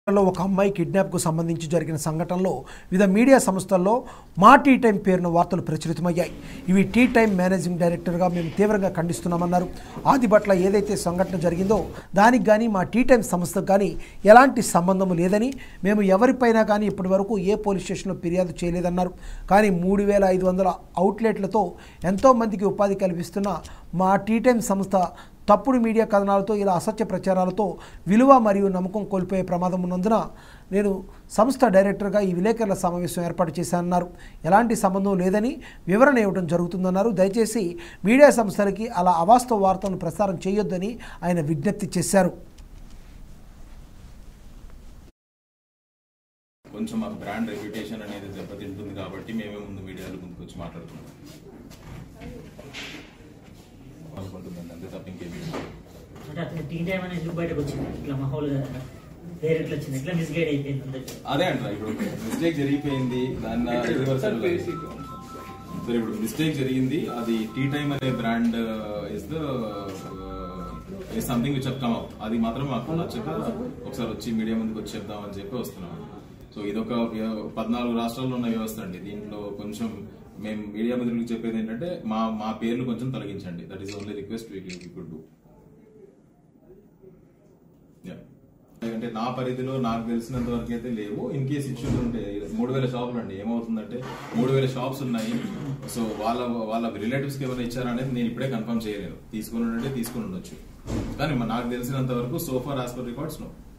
లో ఒక అమ్మాయి కిడ్నాప్కు సంబంధించి జరిగిన సంఘటనలో వివిధ మీడియా సంస్థల్లో మా టీ టైం పేరున వార్తలు ప్రచురితమయ్యాయి ఇవి టీ టైం మేనేజింగ్ డైరెక్టర్గా మేము తీవ్రంగా ఖండిస్తున్నామన్నారు ఆదిబట్ల ఏదైతే సంఘటన జరిగిందో దానికి కానీ మా టీ టైం సంస్థకు కానీ ఎలాంటి సంబంధం లేదని మేము ఎవరిపైనా కానీ ఇప్పటి వరకు ఏ పోలీస్ స్టేషన్లో ఫిర్యాదు చేయలేదన్నారు కానీ మూడు వేల ఐదు వందల అవుట్లెట్లతో ఎంతోమందికి ఉపాధి కల్పిస్తున్న మా టీ టైం సంస్థ తప్పుడు మీడియా కథనాలతో ఇలా అసత్య ప్రచారాలతో విలువ మరియు నమ్మకం కోల్పోయే ప్రమాదం ఉన్నందున నేను సంస్థ డైరెక్టర్గా ఈ విలేకరుల సమావేశం ఏర్పాటు చేశానన్నారు ఎలాంటి సంబంధం లేదని వివరణ ఇవ్వడం జరుగుతుందన్నారు దయచేసి మీడియా సంస్థలకి అలా అవాస్తవ వార్తలను ప్రసారం చేయొద్దని ఆయన విజ్ఞప్తి చేశారు కొంచెం మాకు బ్రాండ్ రెప్యుటేషన్ అనేది దెబ్బతింటుంది కాబట్టి మేమే ముందు మీడియాలో ముందుకు వచ్చి మాట్లాడుతున్నాం అనుకుంటుందండి అంతే తప్ప ఇంకేమీ లేదు. అంటే అతను టీ టైం అనేది ఎందుకు బయటకు వచ్చింది ఇట్లా మామూలుగా వేరే ఎట్లా వచ్చింది ఎట్లా మిస్గైడ్ అయిపోయింది అందరికి అదే అంటారా ఇప్పుడు మిస్టేక్ జరిగిపోయింది దాన్ని రివర్సల్ సరే ఇప్పుడు మిస్టేక్ జరిగింది అది టీ టైమ్ అనే brand is the is something which come up అది మాత్రం మాకు నచ్చక ఒకసారి వచ్చి మీడియా ముందుకు వచ్చి చెప్దామని చెప్పి వస్తున్నాం సో ఇదొక వ్య- పద్నాలుగు రాష్ట్రాల్లో ఉన్న వ్యవస్థ అండి దీంట్లో కొంచెం మేము మీడియా మిత్రులకు చెప్పేది ఏంటంటే మా మా పేర్లు కొంచెం తొలగించండి that is only request we could do అంటే నా పరిధిలో నాకు తెలిసినంత వరకు అయితే లేవు ఇన్ కేస్ ఇష్యూస్ ఉంటే మూడు వేల షాపులు అండి ఏమవుతుందంటే మూడు వేల షాప్స్ ఉన్నాయి సో వాళ్ళ వాళ్ళ రిలేటివ్స్ కి ఏమైనా ఇచ్చారా అనేది నేను ఇప్పుడే కన్ఫర్మ్ చేయలేను తీసుకుని ఉంటే తీసుకుని ఉండొచ్చు కానీ మ- నాకు తెలిసినంత వరకు so far as per records no